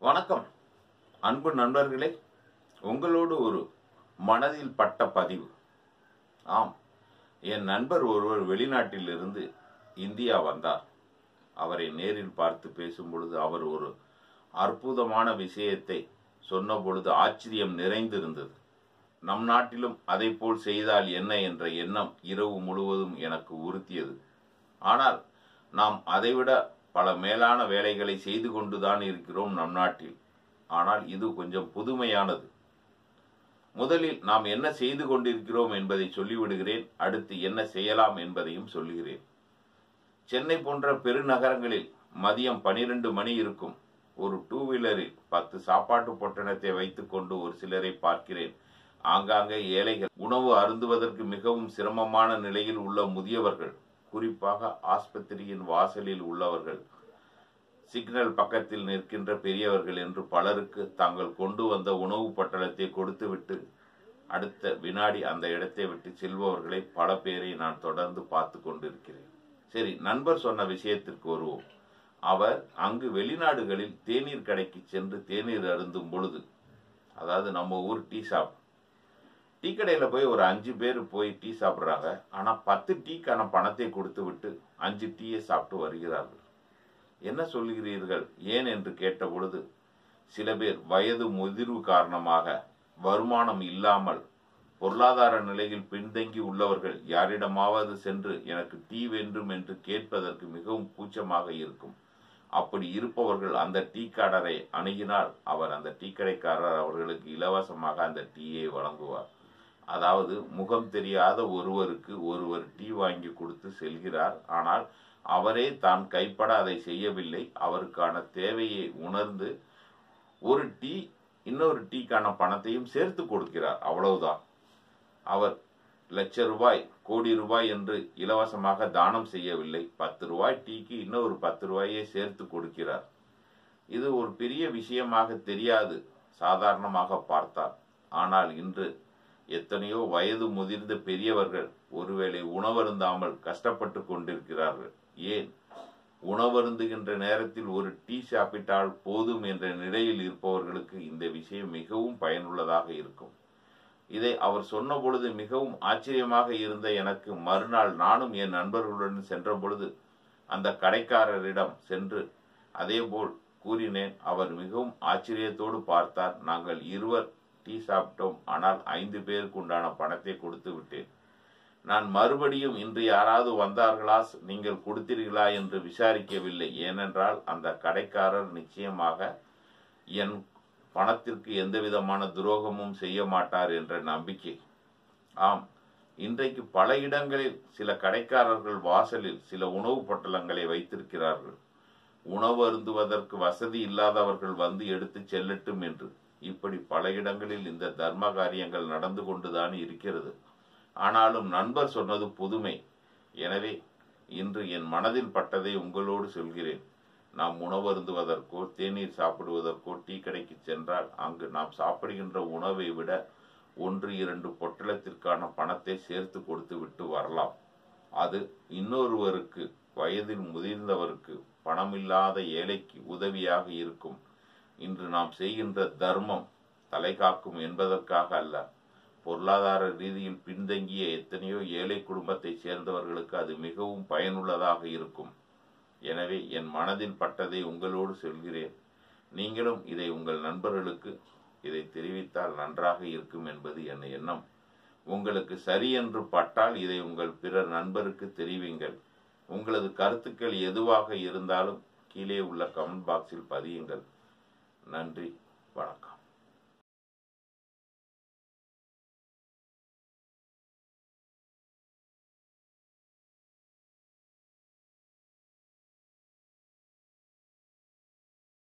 வணக்கம் அன்பு நண்பர்களே உங்களோடு ஒரு மனதில் பட்ட பதிவு ஆம் என் நண்பர் ஒருவர் வெளிநாட்டிலிருந்து இந்தியா வந்தார் அவரை நேரில் பார்த்து பேசும் பொழுது அவர் ஒரு அற்புதமான விஷயத்தை சொன்ன பொழுது ஆச்சரியம் நிறைந்திருந்தது நம் நாட்டிலும் அதைப்போல் செய்தால் என்ன என்ற எண்ணம் இரவு முழுவதும் எனக்கு உறுத்தியது ஆனால் நாம் அதைவிட பல மேலான வேலைகளை செய்து கொண்டுதான் இருக்கிறோம் நம் நாட்டில் ஆனால் இது கொஞ்சம் புதுமையானது முதலில் நாம் என்ன செய்து கொண்டிருக்கிறோம் என்பதை சொல்லிவிடுகிறேன் அடுத்து என்ன செய்யலாம் என்பதையும் சொல்லுகிறேன் சென்னை போன்ற பெருநகரங்களில் மதியம் பனிரெண்டு மணி இருக்கும் ஒரு டூ வீலரில் பத்து சாப்பாட்டு பொட்டணத்தை வைத்துக்கொண்டு ஒரு சிலரை பார்க்கிறேன் ஆங்காங்கே ஏழைகள் உணவு அருந்துவதற்கு மிகவும் சிரமமான நிலையில் உள்ள முதியவர்கள் குறிப்பாக ஆஸ்பத்திரியின் வாசலில் உள்ளவர்கள் சிக்னல் பக்கத்தில் நிற்கின்ற பெரியவர்கள் என்று பலருக்கு தாங்கள் கொண்டு வந்த உணவு பட்டணத்தை கொடுத்துவிட்டு அடுத்த வினாடி அந்த இடத்தை விட்டு செல்பவர்களை பல பேரை நான் தொடர்ந்து பார்த்து கொண்டிருக்கிறேன் சரி நண்பர் சொன்ன விஷயத்திற்கு வருவோம் அவர் அங்கு வெளிநாடுகளில் தேநீர் கடைக்கு சென்று தேநீர் அருந்தும் பொழுது அதாவது நம்ம ஊர் டீ ஷாப் டீ கடையில் போய் ஒரு அஞ்சு பேர் போய் டீ சாப்பிட்றாங்க ஆனால் பத்து டீக்கான பணத்தை கொடுத்து விட்டு அஞ்சு டீயை சாப்பிட்டு வருகிறார்கள் என்ன சொல்கிறீர்கள் ஏன் என்று கேட்ட பொழுது சில பேர் வயது முதிர்வு காரணமாக வருமானம் இல்லாமல் பொருளாதார நிலையில் பின்தங்கி உள்ளவர்கள் யாரிடமாவது சென்று எனக்கு டீ வேண்டும் என்று கேட்பதற்கு மிகவும் கூச்சமாக இருக்கும் அப்படி இருப்பவர்கள் அந்த டீ கடரை அணுகினால் அவர் அந்த டீ கடைக்காரர் அவர்களுக்கு இலவசமாக அந்த டீயை வழங்குவார் அதாவது முகம் தெரியாத ஒருவருக்கு ஒருவர் டீ வாங்கி கொடுத்து செல்கிறார் ஆனால் அவரே தான் கைப்பட அதை செய்யவில்லை அவருக்கான தேவையை உணர்ந்து ஒரு டீ இன்னொரு டீக்கான பணத்தையும் சேர்த்து கொடுக்கிறார் அவ்வளவுதான் அவர் லட்ச ரூபாய் கோடி ரூபாய் என்று இலவசமாக தானம் செய்யவில்லை பத்து ரூபாய் டீக்கு இன்னொரு பத்து ரூபாயை சேர்த்து கொடுக்கிறார் இது ஒரு பெரிய விஷயமாக தெரியாது சாதாரணமாக பார்த்தால் ஆனால் இன்று எத்தனையோ வயது முதிர்ந்த பெரியவர்கள் ஒருவேளை உணவருந்தாமல் கஷ்டப்பட்டு கொண்டிருக்கிறார்கள் ஏன் உணவருந்துகின்ற நேரத்தில் ஒரு டீ சாப்பிட்டால் போதும் என்ற நிலையில் இருப்பவர்களுக்கு இந்த விஷயம் மிகவும் பயனுள்ளதாக இருக்கும் இதை அவர் சொன்ன பொழுது மிகவும் ஆச்சரியமாக இருந்த எனக்கு மறுநாள் நானும் என் நண்பர்களுடன் சென்ற பொழுது அந்த கடைக்காரரிடம் சென்று அதேபோல் கூறினேன் அவர் மிகவும் ஆச்சரியத்தோடு பார்த்தார் நாங்கள் இருவர் டீ சாப்பிட்டோம் ஆனால் ஐந்து பேருக்கு உண்டான பணத்தை கொடுத்து விட்டேன் நான் மறுபடியும் இன்று யாராவது வந்தார்களா நீங்கள் கொடுத்தீர்களா என்று விசாரிக்கவில்லை ஏனென்றால் அந்த கடைக்காரர் நிச்சயமாக என் பணத்திற்கு எந்த விதமான துரோகமும் செய்ய மாட்டார் என்ற நம்பிக்கை ஆம் இன்றைக்கு பல இடங்களில் சில கடைக்காரர்கள் வாசலில் சில உணவு பொட்டலங்களை வைத்திருக்கிறார்கள் உணவு அருந்துவதற்கு வசதி இல்லாதவர்கள் வந்து எடுத்து செல்லட்டும் என்று இப்படி பல இடங்களில் இந்த தர்ம காரியங்கள் நடந்து கொண்டுதான் இருக்கிறது ஆனாலும் நண்பர் சொன்னது புதுமை எனவே இன்று என் மனதில் பட்டதை உங்களோடு சொல்கிறேன் நாம் உணவருந்துவதற்கோ தேநீர் சாப்பிடுவதற்கோ டீ கடைக்கு சென்றால் அங்கு நாம் சாப்பிடுகின்ற உணவை விட ஒன்று இரண்டு பொட்டலத்திற்கான பணத்தை சேர்த்து கொடுத்து விட்டு வரலாம் அது இன்னொருவருக்கு வயதில் முதிர்ந்தவருக்கு பணமில்லாத ஏழைக்கு உதவியாக இருக்கும் இன்று நாம் செய்கின்ற தர்மம் தலை காக்கும் என்பதற்காக அல்ல பொருளாதார ரீதியில் பின்தங்கிய எத்தனையோ ஏழை குடும்பத்தை சேர்ந்தவர்களுக்கு அது மிகவும் பயனுள்ளதாக இருக்கும் எனவே என் மனதில் பட்டதை உங்களோடு சொல்கிறேன் நீங்களும் இதை உங்கள் நண்பர்களுக்கு இதை தெரிவித்தால் நன்றாக இருக்கும் என்பது என் எண்ணம் உங்களுக்கு சரி என்று பட்டால் இதை உங்கள் பிறர் நண்பருக்கு தெரிவிங்கள் உங்களது கருத்துக்கள் எதுவாக இருந்தாலும் கீழே உள்ள கமெண்ட் பாக்ஸில் பதியுங்கள் நன்றி வணக்கம்